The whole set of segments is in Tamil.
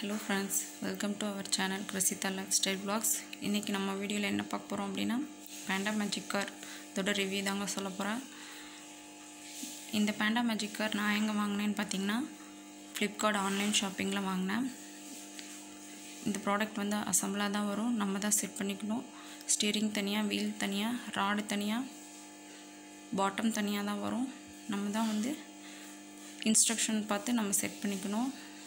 hello friends welcome to our channel Krusitha lifestyle vlogs இன்றைக்கி நம்ம வீடியோவில் என்ன பார்க்க போகிறோம் அப்படின்னா பேண்டா மேஜிக் கார் இதோட ரிவ்யூ தாங்க சொல்ல போகிறேன் இந்த பேண்டா மேஜிக் கார் நான் எங்கே வாங்கினேன்னு பார்த்தீங்கன்னா ஃப்ளிப்கார்ட் ஆன்லைன் ஷாப்பிங்கில் வாங்கினேன் இந்த ப்ராடக்ட் வந்து அசம்பிளாக தான் வரும் நம்ம தான் செட் பண்ணிக்கணும் ஸ்டீரிங் தனியாக வீல் தனியாக ராடு தனியாக பாட்டம் தனியாக தான் வரும் நம்ம தான் வந்து இன்ஸ்ட்ரக்ஷன் பார்த்து நம்ம செட் பண்ணிக்கணும்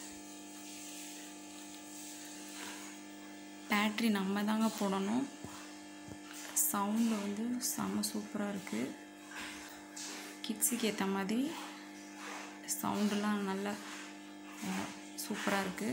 பேட்ரி நம்ம தாங்க போடணும் சவுண்டு வந்து செம்ம சூப்பராக இருக்குது கிட்ஸுக்கு ஏற்ற மாதிரி சவுண்டுலாம் நல்லா சூப்பராக இருக்குது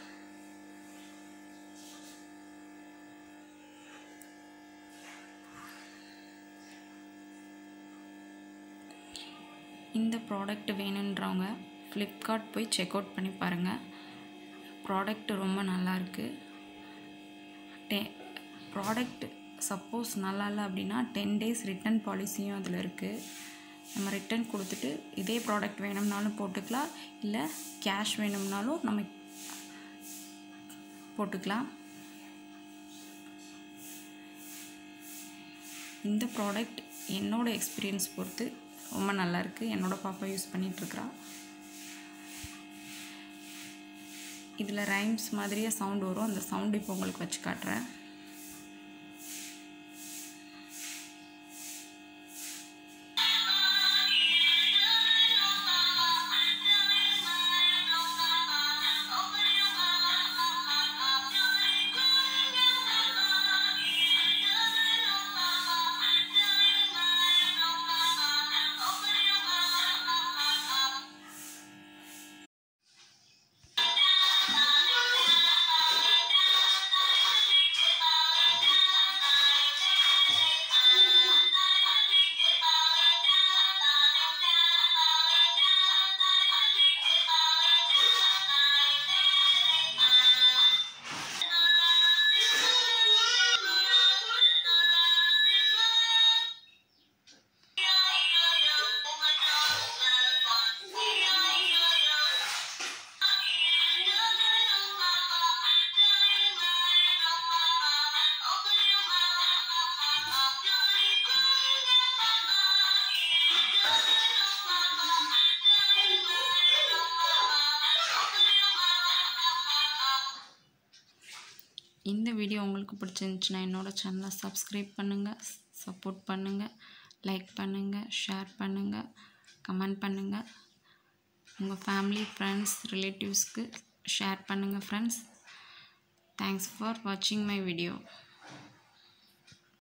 இந்த ப்ராடக்ட் வேணுன்றவங்க ஃப்ளிப்கார்ட் போய் செக் அவுட் பண்ணி பாருங்கள் ப்ராடக்ட் ரொம்ப நல்லாயிருக்கு டெ ப்ராடக்ட் சப்போஸ் நல்லா இல்லை அப்படின்னா டென் டேஸ் ரிட்டன் பாலிசியும் அதில் இருக்குது நம்ம ரிட்டன் கொடுத்துட்டு இதே ப்ராடக்ட் வேணும்னாலும் போட்டுக்கலாம் இல்லை கேஷ் வேணும்னாலும் நம்ம போட்டுக்கலாம் இந்த ப்ராடக்ட் என்னோடய எக்ஸ்பீரியன்ஸ் பொறுத்து ரொம்ப நல்லாயிருக்கு என்னோடய பாப்பா யூஸ் பண்ணிகிட்ருக்குறா இதில் ரைம்ஸ் மாதிரியே சவுண்ட் வரும் அந்த சவுண்டு இப்போ உங்களுக்கு வச்சு காட்டுறேன் இந்த வீடியோ உங்களுக்கு பிடிச்சிருந்துச்சுன்னா என்னோடய சேனலை சப்ஸ்கிரைப் பண்ணுங்கள் சப்போர்ட் பண்ணுங்கள் லைக் பண்ணுங்கள் ஷேர் பண்ணுங்கள் கமெண்ட் பண்ணுங்கள் உங்கள் ஃபேமிலி ஃப்ரெண்ட்ஸ் ரிலேட்டிவ்ஸ்க்கு ஷேர் பண்ணுங்கள் ஃப்ரெண்ட்ஸ் தேங்க்ஸ் ஃபார் வாட்சிங் மை வீடியோ